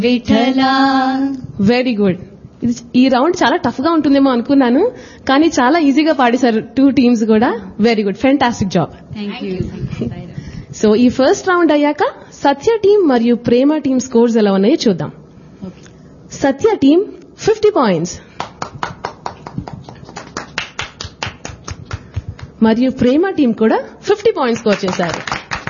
Vitthala very good ఇది ఈ round చాలా టఫ్ గా ఉంటుందేమో అనుకున్నాను కానీ చాలా ఈజీగా పాడేశారు టూ టీమ్స్ కూడా very good fantastic job thank you so ఈ ఫస్ట్ రౌండ్ అయ్యాక సత్య టీం మరియు ప్రేమ టీం స్కోర్స్ ఎలా ఉన్నాయో చూద్దాం సత్య టీం ఫిఫ్టీ పాయింట్స్ మరియు ప్రేమ టీం కూడా ఫిఫ్టీ పాయింట్స్ స్కోర్ చేశారు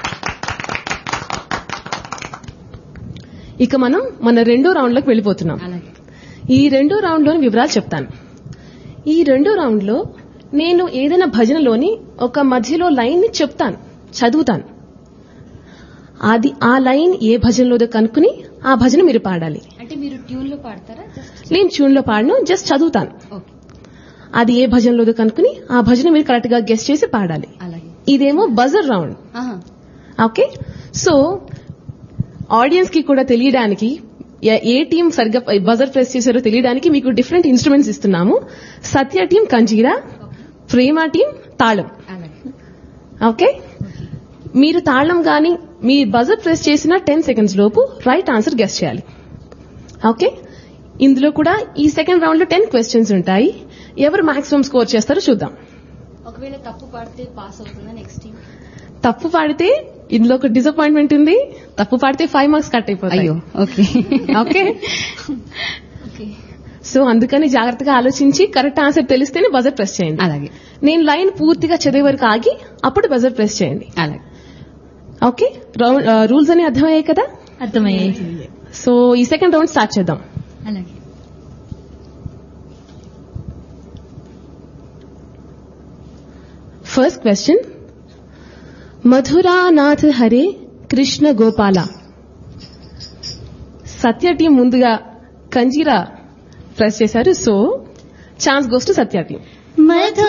ఇక మనం మన రెండో రౌండ్ లోకి వెళ్ళిపోతున్నాం అలాగే ఈ రెండో రౌండ్ లోని వివరాలు చెప్తాను ఈ రెండో రౌండ్ లో నేను ఏదైనా భజనలోని ఒక మధ్యలో లైన్ ని చెప్తాను చదువుతాను అది ఆ లైన్ ఏ భజనలోదో కనుక్కుని ఆ భజన మీరు పాడాలి అంటే మీరు ట్యూన్ లో పాడతారా జస్ట్ నేను ట్యూన్ లో పాడను జస్ట్ చదువుతాను ఓకే అది ఏ భజనలోదో కనుక్కుని ఆ భజన మీరు కరెక్ట్ గా గెస్ట్ చేసి పాడాలి అలాగే ఇదేమో బజర్ రౌండ్ ఆహా ఓకే సో ఆడియన్స్ కి కూడా తెలియడానికి ఏ- ఏ టీం సరిగ్గా బజర్ ప్రెస్ చేశారో తెలియడానికి మీకు డిఫరెంట్ ఇన్స్ట్రుమెంట్స్ ఇస్తున్నాము సత్య టీం కంజీరా ప్రేమ టీం తాళం అలాగే ఓకే మీరు తాళం గాని మీ బజర్ ప్రెస్ చేసిన టెన్ సెకండ్స్ లోపు రైట్ ఆన్సర్ గెస్ట్ చేయాలి ఓకే ఇందులో కూడా ఈ సెకండ్ రౌండ్ లో టెన్ క్వశ్చన్స్ ఉంటాయి ఎవరు మాక్సిమం స్కోర్ చేస్తారో చూద్దాం ఒకవేళ తప్పు పాడితే పాస్ అవుతుందా నెక్స్ట్ టీం తప్పు పాడితే ఇందులో ఒక డిసప్పాయింట్మెంట్ ఉంది తప్పు పాడితే ఫైవ్ మార్క్స్ కట్ అయిపోతాయి అయ్యో ఓకే ఓకే ఓకే సో అందుకని జాగ్రత్తగా ఆలోచించి కరెక్ట్ ఆన్సర్ తెలిస్తేనే బజర్ ప్రెస్ చేయండి అలాగే నేను లైన్ పూర్తిగా చదివే వరకు ఆగి అప్పుడు బజర్ ప్రెస్ చేయండి అలాగే ఓకే రూల్స్ అని అర్థమయ్యాయి కదా అర్థమయ్యాయి సో ఈ సెకండ్ రౌండ్ స్టార్ట్ చేద్దాం అలాగే first question Madhuranath Hare Krishna Gopala Satya team ముందుగా కంజీరా ప్రెస్ చేశారు so chance goes to Satya team Madhu